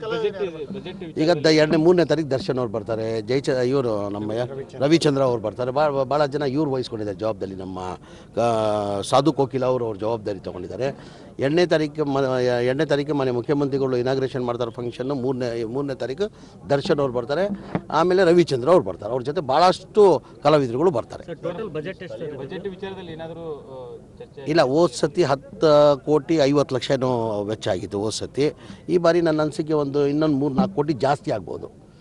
ಈಗ ದ ಎರಡನೇ ಮೂರನೇ ತಾರೀಕು ದರ್ಶನ್ ಅವ್ರು ಬರ್ತಾರೆ ಜಯಚ ಇವರು ನಮ್ಮ ಯಾರು ರವಿಚಂದ್ರ ಅವ್ರು ಬರ್ತಾರೆ ಭಾಳ ಭಾಳ ಜನ ಇವ್ರು ವಹಿಸ್ಕೊಂಡಿದ್ದಾರೆ ಜವಾಬ್ದಾರಿ ನಮ್ಮ ಆ, ಸಾಧು ಕೋಕಿಲ ಅವರು ಅವ್ರ ಜವಾಬ್ದಾರಿ ತೊಗೊಂಡಿದ್ದಾರೆ ಎರಡನೇ ತಾರೀಕು ಮ ಎರಡನೇ ತಾರೀಕು ಮನೆ ಮುಖ್ಯಮಂತ್ರಿಗಳು ಇನಾಗ್ರೇಷನ್ ಮಾಡ್ತಾರೆ ಫಂಕ್ಷನ್ನು ಮೂರನೇ ಮೂರನೇ ತಾರೀಕು ದರ್ಶನ್ ಅವ್ರು ಬರ್ತಾರೆ ಆಮೇಲೆ ರವಿಚಂದ್ರ ಅವ್ರು ಬರ್ತಾರೆ ಅವ್ರ ಜೊತೆ ಭಾಳಷ್ಟು ಕಲಾವಿದರುಗಳು ಬರ್ತಾರೆ ಟೋಟಲ್ ಬಜೆಟ್ ಎಷ್ಟು ಬಜೆಟ್ ಇಲ್ಲ ಹೋದ ಸತಿ ಹತ್ತು ಕೋಟಿ ಐವತ್ತು ಲಕ್ಷ ಏನೋ ವೆಚ್ಚ ಆಗಿತ್ತು ಹೋದ ಸತಿ ಈ ಬಾರಿ ನನ್ನ ಅನಿಸಿಕೆ ಒಂದು ಇನ್ನೊಂದು ಮೂರು ನಾಲ್ಕು ಕೋಟಿ ಜಾಸ್ತಿ ಆಗ್ಬೋದು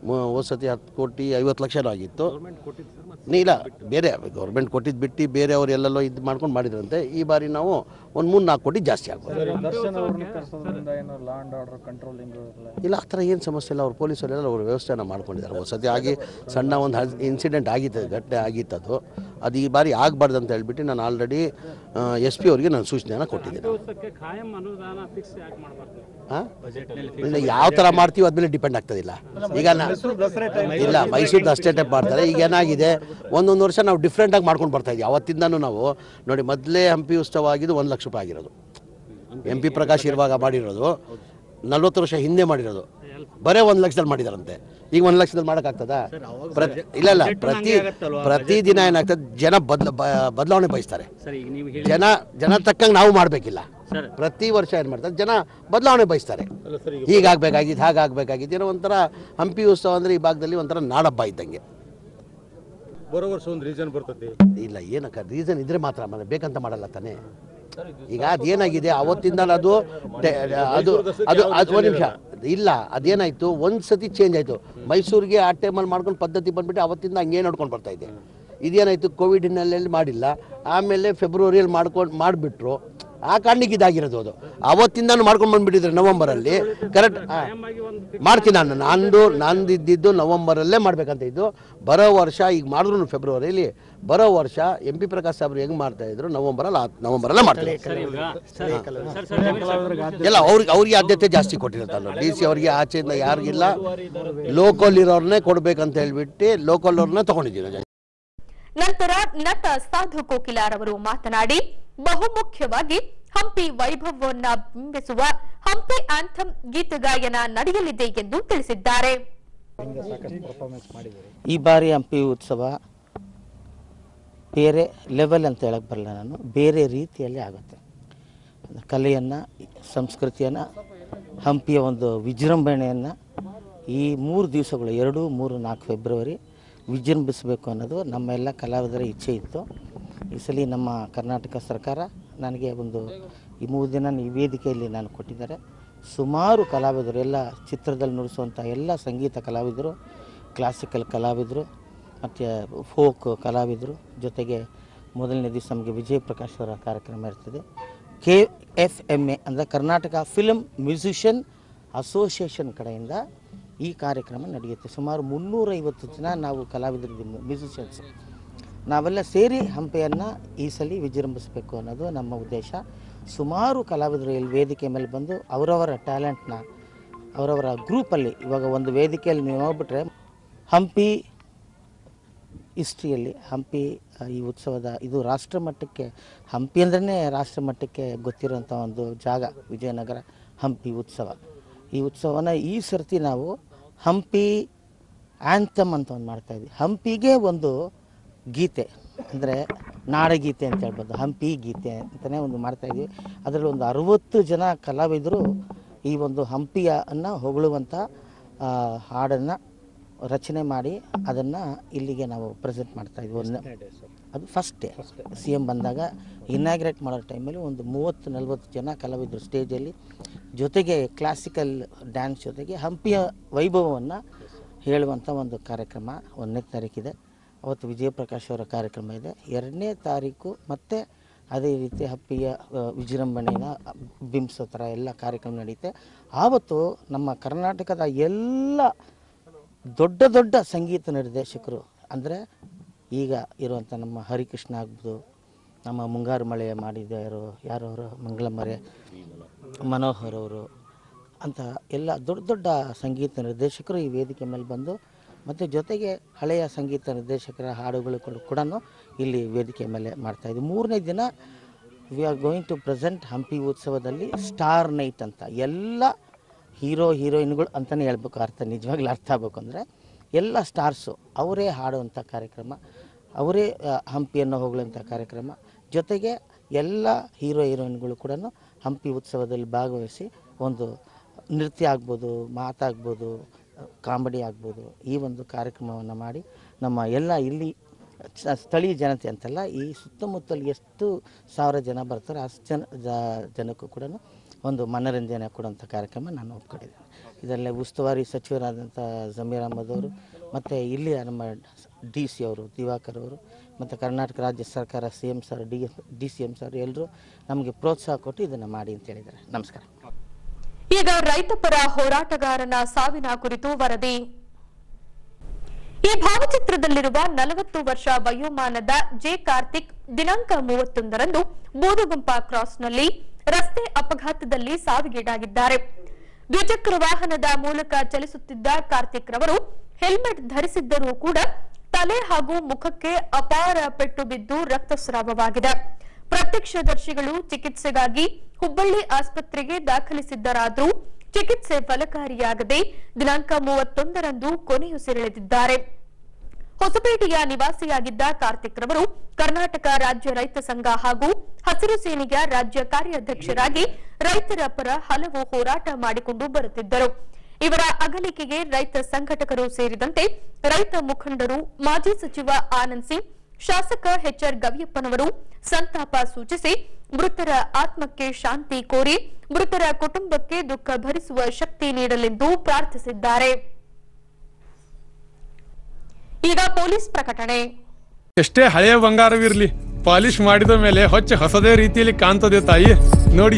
ಮ- ಹೋದ್ ಸತಿ ಹತ್ತು ಕೋಟಿ ಐವತ್ತು ಲಕ್ಷನೂ ಆಗಿತ್ತು ನೀ ಇಲ್ಲ ಬೇರೆ ಗೌರ್ಮೆಂಟ್ ಕೊಟ್ಟಿದ್ದು ಬಿಟ್ಟು ಬೇರೆಯವರು ಎಲ್ಲೆಲ್ಲೋ ಇದು ಮಾಡ್ಕೊಂಡು ಮಾಡಿದ್ರಂತೆ ಈ ಬಾರಿ ನಾವು ಒಂದು ಮೂರು ನಾಲ್ಕು ಕೋಟಿ ಜಾಸ್ತಿ ಆಗ್ಬೋದು ದರ್ಶನ್ ಅವ್ರನ್ನ ಕರ್ಸೋದ್ರಿಂದ ಏನೋ ಲಾ ಅಂಡ್ ಆರ್ಡರ್ ಕಂಟ್ರೋಲಿಂಗ್ ಇಲ್ಲ ಆ ಥರ ಏನು ಸಮಸ್ಯೆ ಇಲ್ಲ ಅವ್ರು ಪೊಲೀಸರೆಲ್ಲ ಅವ್ರ ವ್ಯವಸ್ಥೆನ ಮಾಡ್ಕೊಂಡಿದ್ದಾರೆ ಒಂದು ಸತಿ ಆಗಿ ಸಣ್ಣ ಒಂದು ಇನ್ಸಿಡೆಂಟ್ ಆಗಿತ್ತು ಘಟನೆ ಆಗಿತ್ತು ಅದು ಅದು ಈ ಬಾರಿ ಆಗಬಾರ್ದು ಅಂತ ಹೇಳ್ಬಿಟ್ಟು ನಾನು ಆಲ್ರೆಡಿ ಎಸ್ ಪಿ ಅವರಿಗೆ ನಾನು ಸೂಚನೆಯನ್ನು ಕೊಟ್ಟಿದ್ದೀನಿ ಖಾಯಂ ಅನುದಾನ ಫಿಕ್ಸ್ ಯಾಕೆ ಮಾಡಬಾರ್ದು ಹಾಂ ಇಲ್ಲ ಯಾವ ಥರ ಮಾಡ್ತೀವಿ ಅದ್ಮೇಲೆ ಡಿಪೆಂಡ್ ಆಗ್ತದಿಲ್ಲ ಈಗ ನಾ ಇಲ್ಲ ಮೈಸೂರು ಅಷ್ಟೇ ಟೈಪ್ ಮಾಡ್ತಾರೆ ಈಗ ಏನಾಗಿದೆ ಒಂದೊಂದು ವರ್ಷ ನಾವು ಡಿಫ್ರೆಂಟಾಗಿ ಮಾಡ್ಕೊಂಡು ಬರ್ತಾ ಇದ್ದೀವಿ ಅವತ್ತಿಂದನೂ ನಾವು ನೋಡಿ ಮೊದಲೇ ಹಂಪಿ ಉತ್ಸವ ಆಗಿದ್ದು ಒಂದು ಲಕ್ಷ ರೂಪಾಯಿ ಆಗಿರೋದು ಎಂ ಪಿ ಪ್ರಕಾಶ್ ಇರುವಾಗ ಮಾಡಿರೋದು ನಲ್ವತ್ತು ವರ್ಷ ಹಿಂದೆ ಮಾಡಿರೋದು ಬರೇ ಒಂದು ಲಕ್ಷದಲ್ಲಿ ಮಾಡಿದಾರಂತೆ ಈಗ ಒಂದು ಲಕ್ಷದಲ್ಲಿ ಮಾಡೋಕ್ಕಾಗ್ತದಾ ಪ್ರತಿ ಇಲ್ಲ ಇಲ್ಲ ಪ್ರತಿ ಪ್ರತಿದಿನ ಏನಾಗ್ತದೆ ಜನ ಬದ್ಲ ಬ- ಬದಲಾವಣೆ ಬಯಸ್ತಾರೆ ಸರ್ ಈಗ ನೀವು ಹೇಳಿ ಜನ ಜನ ತಕ್ಕಂಗೆ ನಾವು ಮಾಡಬೇಕಿಲ್ಲ ಸರ್ ಪ್ರತಿ ವರ್ಷ ಏನು ಮಾಡ್ತಾರೆ ಜನ ಬದಲಾವಣೆ ಬಯಸ್ತಾರೆ ಹೀಗಾಗಬೇಕಾಗಿತ್ತು ಹಾಗಾಗಬೇಕಾಗಿತ್ತು ಏನೋ ಒಂಥರ ಹಂಪಿ ಉತ್ಸವ ಅಂದರೆ ಈ ಭಾಗದಲ್ಲಿ ಒಂಥರ ನಾಡಬ್ಬ ಇದ್ದಂಗೆ ಬರೋ ವರ್ಷ ಒಂದು ರೀಸನ್ ಬರ್ತದೆ ಇಲ್ಲ ಏನಕ್ಕ ರೀಸನ್ ಇದ್ರೆ ಮಾತ್ರ ಮನೆ ಬೇಕಂತ ಮಾಡಲ್ಲ ತಾನೇ ಈಗ ಅದೇನಾಗಿದೆ ಅವತ್ತಿಂದ ಅದು ಟೆ- ಅದು ಅದು ಅದು ಒಂದು ನಿಮಿಷ ಇಲ್ಲ ಅದೇನಾಯ್ತು ಒಂದು ಸತಿ ಚೇಂಜ್ ಆಯಿತು ಮೈಸೂರಿಗೆ ಆ ಟೈಮಲ್ಲಿ ಮಾಡ್ಕೊಂಡು ಪದ್ಧತಿ ಬಂದ್ಬಿಟ್ಟು ಅವತ್ತಿಂದ ಹಂಗೆ ನೋಡ್ಕೊಂಡು ಬರ್ತಾ ಇದೆ ಇದೇನಾಯಿತು ಕೋವಿಡ್ ಹಿನ್ನೆಲೆಯಲ್ಲಿ ಮಾಡಿಲ್ಲ ಆಮೇಲೆ ಫೆಬ್ರವರಿಯಲ್ಲಿ ಮಾಡ್ಕೊಂಡು ಮಾಡಿಬಿಟ್ರು ಆ ಕಾರಣಕ್ಕೆ ಇದಾಗಿರೋದು ಅದು ಅವತ್ತಿಂದನೂ ಮಾಡ್ಕೊಂಡು ಬಂದ್ಬಿಟ್ಟಿದ್ರೆ ನವಂಬರಲ್ಲಿ ಕರೆಕ್ಟ್ ಮಾಡ್ತೀನಿ ನಾನು ನಂದು ನಂದು ಇದ್ದಿದ್ದು ನವಂಬರಲ್ಲೇ ಮಾಡ್ಬೇಕಂತ ಇದ್ದು ಬರೋ ವರ್ಷ ಈಗ ಮಾಡಿದ್ರು ಫೆಬ್ರವರಿಲಿ ಬರೋ ವರ್ಷ ಎಂ ಪಿ ಪ್ರಕಾಶ್ ಸಾಬ್ರು ಹೆಂಗೆ ಮಾಡ್ತಾ ಇದ್ರು ನವಂಬರಲ್ಲಿ ಆ- ನವಂಬರಲ್ಲೇ ಮಾಡ್ತಾರೆ ಸರ್ ಇವಾಗ sir sir sir Zameer sir ಎಲ್ಲ ಅವ್ರಿಗೆ ಅವ್ರಿಗೆ ಆದ್ಯತೆ ಜಾಸ್ತಿ ಕೊಟ್ಟಿರ್ತಾರೆ ಡಿ ಸಿ ಅವರಿಗೆ ಆಚೆಯಿಂದ ಯಾರಿಗಿಲ್ಲ ಲೋಕಲ್ ಇರೋರ್ನೇ ಕೊಡ್ಬೇಕಂತ ಹೇಳ್ಬಿಟ್ಟು ಲೋಕಲ್ ಅವ್ರನ್ನೇ ತಗೊಂಡಿದ್ದೀವಿ ನಂತರ ನಟ ಸಾಧು ಕೋಕಿಲಾರ್ ಅವರು ಮಾತನಾಡಿ ಬಹುಮುಖ್ಯವಾಗಿ ಹಂಪಿ ವೈಭವವನ್ನ ಬಿಂಬಿಸುವ ಹಂಪಿ ಆಂಥಮ್ ಗೀತಗಾಯನ ನಡೆಯಲಿದೆ ಎಂದು ತಿಳಿಸಿದ್ದಾರೆ ಈ ಬಾರಿ ಹಂಪಿ ಉತ್ಸವ ಬೇರೆ ಲೆವೆಲ್ ಅಂತ ಹೇಳಕ್ಕೆ ಬರಲ್ಲ ನಾನು ಬೇರೆ ರೀತಿಯಲ್ಲಿ ಆಗುತ್ತೆ ಕಲೆಯನ್ನು ಸಂಸ್ಕೃತಿಯನ್ನು ಹಂಪಿಯ ಒಂದು ವಿಜೃಂಭಣೆಯನ್ನು ಈ ಮೂರು ದಿವಸಗಳು ಎರಡು ಮೂರು ನಾಲ್ಕು ಫೆಬ್ರವರಿ ವಿಜೃಂಭಿಸಬೇಕು ಅನ್ನೋದು ನಮ್ಮ ಎಲ್ಲ ಕಲಾವಿದರ ಇಚ್ಛೆ ಇತ್ತು ಈ ಸಲ ನಮ್ಮ ಕರ್ನಾಟಕ ಸರ್ಕಾರ ನನಗೆ ಒಂದು ಈ ಮೂರು ದಿನ ಈ ವೇದಿಕೆಯಲ್ಲಿ ನಾನು ಕೊಟ್ಟಿದ್ದಾರೆ ಸುಮಾರು ಕಲಾವಿದರು ಎಲ್ಲ ಚಿತ್ರದಲ್ಲಿ ನುಡಿಸುವಂಥ ಎಲ್ಲ ಸಂಗೀತ ಕಲಾವಿದರು ಕ್ಲಾಸಿಕಲ್ ಕಲಾವಿದರು ಮತ್ತು ಫೋಕ್ ಕಲಾವಿದರು ಜೊತೆಗೆ ಮೊದಲನೇ ದಿವಸ ನಮಗೆ ವಿಜಯ್ ಪ್ರಕಾಶ್ ಅವರ ಕಾರ್ಯಕ್ರಮ ಇರ್ತದೆ ಕೆ ಎಫ್ ಎಮ್ ಎ ಅಂದರೆ ಕರ್ನಾಟಕ ಫಿಲ್ಮ್ ಮ್ಯೂಸಿಷಿಯನ್ ಅಸೋಸಿಯೇಷನ್ ಕಡೆಯಿಂದ ಈ ಕಾರ್ಯಕ್ರಮ ನಡೆಯುತ್ತೆ ಸುಮಾರು ಮುನ್ನೂರೈವತ್ತು ಜನ ನಾವು ಕಲಾವಿದರಿದ್ದೀವಿ ಮ್ಯೂಸಿಷಿಯನ್ಸ್ ನಾವೆಲ್ಲ ಸೇರಿ ಹಂಪೆಯನ್ನು ಈ ಸಲ ವಿಜೃಂಭಿಸಬೇಕು ಅನ್ನೋದು ನಮ್ಮ ಉದ್ದೇಶ ಸುಮಾರು ಕಲಾವಿದರು ಇಲ್ಲಿ ವೇದಿಕೆ ಮೇಲೆ ಬಂದು ಅವರವರ ಟ್ಯಾಲೆಂಟ್ನ ಅವರವರ ಗ್ರೂಪಲ್ಲಿ ಇವಾಗ ಒಂದು ವೇದಿಕೆಯಲ್ಲಿ ನೀವು ನೋಡ್ಬಿಟ್ರೆ ಹಂಪಿ ಹಿಸ್ಟ್ರಿಯಲ್ಲಿ ಹಂಪಿ ಆ, ಈ ಉತ್ಸವದ ಇದು ರಾಷ್ಟ್ರ ಮಟ್ಟಕ್ಕೆ ಹಂಪಿ ಅಂದ್ರೇ ರಾಷ್ಟ್ರ ಮಟ್ಟಕ್ಕೆ ಗೊತ್ತಿರೋಂಥ ಒಂದು ಜಾಗ ವಿಜಯನಗರ ಹಂಪಿ ಉತ್ಸವ ಈ ಉತ್ಸವನ ಈ ಸರ್ತಿ ನಾವು ಹಂಪಿ ಆ್ಯಂಥಮ್ ಅಂತ ಒಂದು ಮಾಡ್ತಾಯಿದ್ವಿ ಹಂಪಿಗೆ ಒಂದು ಗೀತೆ ಅಂದರೆ ನಾಡಗೀತೆ ಅಂತ ಹೇಳ್ಬೋದು ಹಂಪಿ ಗೀತೆ ಅಂತಲೇ ಒಂದು ಮಾಡ್ತಾಯಿದ್ವಿ ಅದರಲ್ಲಿ ಒಂದು ಅರುವತ್ತು ಜನ ಕಲಾವಿದರು ಈ ಒಂದು ಹಂಪಿಯನ್ನು ಹೊಗಳುವಂಥ ಹಾಡನ್ನು ರಚನೆ ಮಾಡಿ ಅದನ್ನು ಇಲ್ಲಿಗೆ ನಾವು ಪ್ರೆಸೆಂಟ್ ಮಾಡ್ತಾ ಇದ್ವಿ ಒಂದು ಅದು ಫಸ್ಟ್ ಡೇ ಸಿ ಎಮ್ ಬಂದಾಗ ಇನಾಗ್ರೇಟ್ ಮಾಡೋ ಟೈಮಲ್ಲಿ ಒಂದು ಮೂವತ್ತು ನಲ್ವತ್ತು ಜನ ಕಲಾವಿದರು ಸ್ಟೇಜಲ್ಲಿ ಜೊತೆಗೆ ಕ್ಲಾಸಿಕಲ್ ಡ್ಯಾನ್ಸ್ ಜೊತೆಗೆ ಹಂಪಿಯ ವೈಭವವನ್ನು ಹೇಳುವಂಥ ಒಂದು ಕಾರ್ಯಕ್ರಮ ಒಂದನೇ ತಾರೀಕಿದೆ ಅವತ್ತು ವಿಜಯಪ್ರಕಾಶ್ ಅವರ ಕಾರ್ಯಕ್ರಮ ಇದೆ ಎರಡನೇ ತಾರೀಕು ಮತ್ತು ಅದೇ ರೀತಿ ಹಂಪಿಯ ಆ, ವಿಜೃಂಭಣೆನ ಬಿಂಬಿಸೋ ಥರ ಎಲ್ಲ ಕಾರ್ಯಕ್ರಮ ನಡೆಯುತ್ತೆ ಆವತ್ತು ನಮ್ಮ ಕರ್ನಾಟಕದ ಎಲ್ಲ ದೊಡ್ಡ ದೊಡ್ಡ ಸಂಗೀತ ನಿರ್ದೇಶಕರು ಅಂದರೆ ಈಗ ಇರುವಂಥ ನಮ್ಮ ಹರಿಕೃಷ್ಣ ಆಗ್ಬೋದು ನಮ್ಮ ಮುಂಗಾರು ಮಳೆ ಮಾಡಿದವರು ಯಾರು ಅವರು ಮಂಗಳಮರೆ ಮನೋಹರ್ ಅವರು ಅಂತ ಎಲ್ಲ ದೊಡ್ಡ ದೊಡ್ಡ ಸಂಗೀತ ನಿರ್ದೇಶಕರು ಈ ವೇದಿಕೆ ಮೇಲೆ ಬಂದು ಮತ್ತು ಜೊತೆಗೆ ಹಳೆಯ ಸಂಗೀತ ನಿರ್ದೇಶಕರ ಹಾಡುಗಳು ಕೂಡ ಕೂಡ ಇಲ್ಲಿ ವೇದಿಕೆ ಮೇಲೆ ಮಾಡ್ತಾಯಿದ್ವಿ ಮೂರನೇ ದಿನ we are going to present Hampi ಉತ್ಸವದಲ್ಲಿ ಸ್ಟಾರ್ ನೈಟ್ ಅಂತ ಎಲ್ಲ ಹೀರೋ ಹೀರೋಯಿನ್ಗಳು ಅಂತಲೇ ಹೇಳ್ಬೇಕು ಅರ್ಥ ನಿಜವಾಗ್ಲೂ ಅರ್ಥ ಆಗಬೇಕು ಅಂದರೆ ಎಲ್ಲ ಸ್ಟಾರ್ಸು ಅವರೇ ಹಾಡುವಂಥ ಕಾರ್ಯಕ್ರಮ ಅವರೇ ಆ, ಹಂಪಿಯನ್ನು ಹೊಗಳುವಂಥ ಕಾರ್ಯಕ್ರಮ ಜೊತೆಗೆ ಎಲ್ಲ ಹೀರೋ ಹೀರೋಯಿನ್ಗಳು ಕೂಡ ಹಂಪಿ ಉತ್ಸವದಲ್ಲಿ ಭಾಗವಹಿಸಿ ಒಂದು ನೃತ್ಯ ಆಗ್ಬೋದು ಮಾತಾಗ್ಬೋದು ಕಾಮಿಡಿ ಆಗ್ಬೋದು ಈ ಒಂದು ಕಾರ್ಯಕ್ರಮವನ್ನು ಮಾಡಿ ನಮ್ಮ ಎಲ್ಲ ಇಲ್ಲಿ ಸ- ಸ್ಥಳೀಯ ಜನತೆ ಅಂತಲ್ಲ ಈ ಸುತ್ತಮುತ್ತಲು ಎಷ್ಟು ಸಾವಿರ ಜನ ಬರ್ತಾರೆ ಅಷ್ಟು ಜನ ಜ- ಜನಕ್ಕೂ ಕೂಡ ಒಂದು ಮನರಂಜನೆ ಕೊಡುವಂಥ ಕಾರ್ಯಕ್ರಮ ನಾನು ಒಪ್ಕೊಂಡಿದ್ದೇನೆ ಇದರಲ್ಲಿ ಉಸ್ತುವಾರಿ ಸಚಿವರಾದಂಥ ಜಮೀರ್ ಅಹಮದ್ ಅವರು ಮತ್ತು ಇಲ್ಲಿ ನಮ್ಮ ಡಿ ಸಿ ಅವರು ದಿವಾಕರ್ ಅವರು ಮತ್ತು ಕರ್ನಾಟಕ ರಾಜ್ಯ ಸರ್ಕಾರ C M sir D D C M sir ಎಲ್ಲರೂ ನಮಗೆ ಪ್ರೋತ್ಸಾಹ ಕೊಟ್ಟು ಇದನ್ನು ಮಾಡಿ ಅಂತ ಹೇಳಿದ್ದಾರೆ ನಮಸ್ಕಾರ ಈಗ ರೈತಪರ ಹೋರಾಟಗಾರನ ಸಾವಿನ ಕುರಿತು ವರದಿ ಈ ಭಾವಚಿತ್ರದಲ್ಲಿರುವ ನಲವತ್ತು ವರ್ಷ ವಯೋಮಾನದ ಜೆ ಕಾರ್ತಿಕ್ ದಿನಾಂಕ ಮೂವತ್ತೊಂದರಂದು ಬೂದುಗುಂಪ ಕ್ರಾಸ್ನಲ್ಲಿ ರಸ್ತೆ ಅಪಘಾತದಲ್ಲಿ ಸಾವಿಗೀಡಾಗಿದ್ದಾರೆ ದ್ವಿಚಕ್ರ ವಾಹನದ ಮೂಲಕ ಚಲಿಸುತ್ತಿದ್ದ ಕಾರ್ತಿಕ್ ರವರು ಹೆಲ್ಮೆಟ್ ಧರಿಸಿದ್ದರೂ ಕೂಡ ತಲೆ ಹಾಗೂ ಮುಖಕ್ಕೆ ಅಪಾರ ಪೆಟ್ಟು ಬಿದ್ದು ರಕ್ತಸ್ರಾವವಾಗಿದೆ ಪ್ರತ್ಯಕ್ಷದರ್ಶಿಗಳು ಚಿಕಿತ್ಸೆಗಾಗಿ ಹುಬ್ಬಳ್ಳಿ ಆಸ್ಪತ್ರೆಗೆ ದಾಖಲಿಸಿದ್ದರಾದರೂ ಚಿಕಿತ್ಸೆ ಫಲಕಾರಿಯಾಗದೆ ದಿನಾಂಕ ಮೂವತ್ತೊಂದರಂದು ಕೊನೆಯುಸಿರೆಳೆದಿದ್ದಾರೆ ಹೊಸಪೇಟೆಯ ನಿವಾಸಿಯಾಗಿದ್ದ ಕಾರ್ತಿಕ್ ರವರು ಕರ್ನಾಟಕ ರಾಜ್ಯ ರೈತ ಸಂಘ ಹಾಗೂ ಹಸಿರು ಸೇನೆಯ ರಾಜ್ಯ ಕಾರ್ಯಾಧ್ಯಕ್ಷರಾಗಿ ರೈತರ ಪರ ಹಲವು ಹೋರಾಟ ಮಾಡಿಕೊಂಡು ಬರುತ್ತಿದ್ದರು ಇವರ ಅಗಲಿಕೆಗೆ ರೈತ ಸಂಘಟಕರು ಸೇರಿದಂತೆ ರೈತ ಮುಖಂಡರು ಮಾಜಿ ಸಚಿವ ಆನಂದ್ ಸಿಂಗ್ ಶಾಸಕ ಎಚ್ಆರ್ ಗವಿಯಪ್ಪನವರು ಸಂತಾಪ ಸೂಚಿಸಿ ಮೃತರ ಆತ್ಮಕ್ಕೆ ಶಾಂತಿ ಕೋರಿ ಮೃತರ ಕುಟುಂಬಕ್ಕೆ ದುಃಖ ಭರಿಸುವ ಶಕ್ತಿ ನೀಡಲೆಂದು ಪ್ರಾರ್ಥಿಸಿದ್ದಾರೆ ಈಗ ಪೊಲೀಸ್ ಪ್ರಕಟಣೆ ಎಷ್ಟೇ ಹಳೆಯ ಬಂಗಾರವಿರ್ಲಿ ಪಾಲಿಶ್ ಮಾಡಿದ ಮೇಲೆ ಹೊಚ್ಚ ಹೊಸದೇ ರೀತಿಯಲ್ಲಿ ಕಾಣ್ತದೆ ತಾಯಿ ನೋಡಿ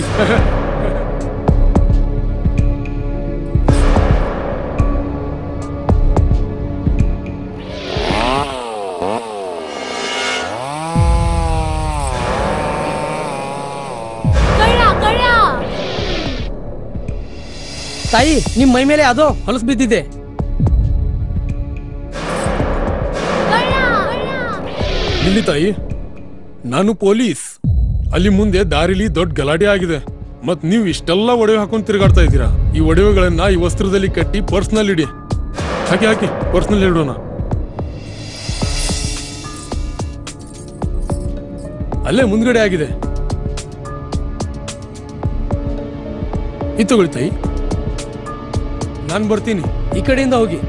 ತಾಯಿ ನಿಮ್ ಮೈ ಮೇಲೆ ಅದು ಹೊಲಸು ಬಿದ್ದಿದೆ ಇಲ್ಲಿ ತಾಯಿ ನಾನು ಪೊಲೀಸ್ ಅಲ್ಲಿ ಮುಂದೆ ದಾರಿಲಿ ದೊಡ್ಡ ಗಲಾಟೆ ಆಗಿದೆ ಮತ್ ನೀವು ಇಷ್ಟೆಲ್ಲ ಒಡವೆ ಹಾಕೊಂಡು ತಿರುಗಾಡ್ತಾ ಇದ್ದೀರಾ ಈ ಒಡವೆಗಳನ್ನ ಈ ವಸ್ತ್ರದಲ್ಲಿ ಕಟ್ಟಿ ಪರ್ಸ್ನಲ್ಲಿ ಇಡಿ ಹಾಕಿ ಹಾಕಿ ಪರ್ಸ್ನಲ್ಲಿ ಇಡೋಣ ಅಲ್ಲೇ ಮುಂದ್ಗಡೆ ಆಗಿದೆ ಇದು ತಗೊಳ್ಳಿ ತಾಯಿ ನಾನು ಬರ್ತೀನಿ ಈ ಕಡೆಯಿಂದ ಹೋಗಿ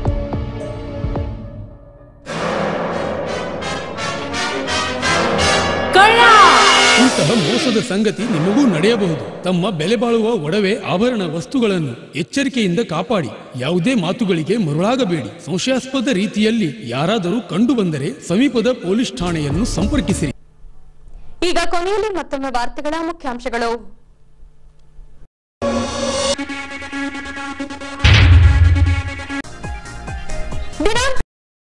ಇಂತಹ ಮೋಸದ ಸಂಗತಿ ನಿಮಗೂ ನಡೆಯಬಹುದು ತಮ್ಮ ಬೆಲೆ ಬಾಳುವ ಒಡವೆ ಆಭರಣ ವಸ್ತುಗಳನ್ನು ಎಚ್ಚರಿಕೆಯಿಂದ ಕಾಪಾಡಿ ಯಾವುದೇ ಮಾತುಗಳಿಗೆ ಮರುಳಾಗಬೇಡಿ ಸಂಶಯಾಸ್ಪದ ರೀತಿಯಲ್ಲಿ ಯಾರಾದರೂ ಕಂಡು ಬಂದರೆ ಸಮೀಪದ ಪೊಲೀಸ್ ಠಾಣೆಯನ್ನು ಸಂಪರ್ಕಿಸಿರಿ ಈಗ ಕೊನೆಯಲ್ಲಿ ಮತ್ತೊಮ್ಮೆ ವಾರ್ತೆಗಳ ಮುಖ್ಯಾಂಶಗಳು ದಿನಾಂಕ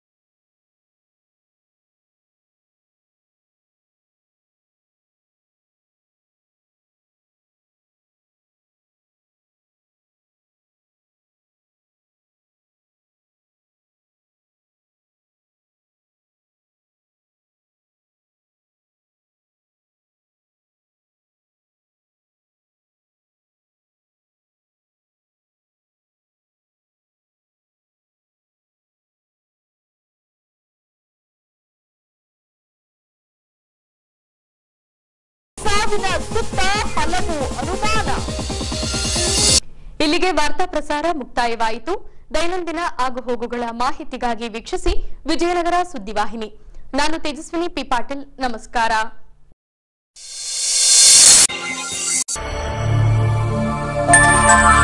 ಸಾವಿನ ಸುತ್ತ ಹಲವು ಅನುಮಾನ ಇಲ್ಲಿಗೆ ವಾರ್ತಾ ಪ್ರಸಾರ ಮುಕ್ತಾಯವಾಯಿತು ದೈನಂದಿನ ಆಗುಹೋಗುಗಳ ಮಾಹಿತಿಗಾಗಿ ವೀಕ್ಷಿಸಿ ವಿಜಯನಗರ ಸುದ್ದಿವಾಹಿನಿ ನಾನು ತೇಜಸ್ವಿನಿ ಪಿ ಪಾಟೀಲ್ ನಮಸ್ಕಾರ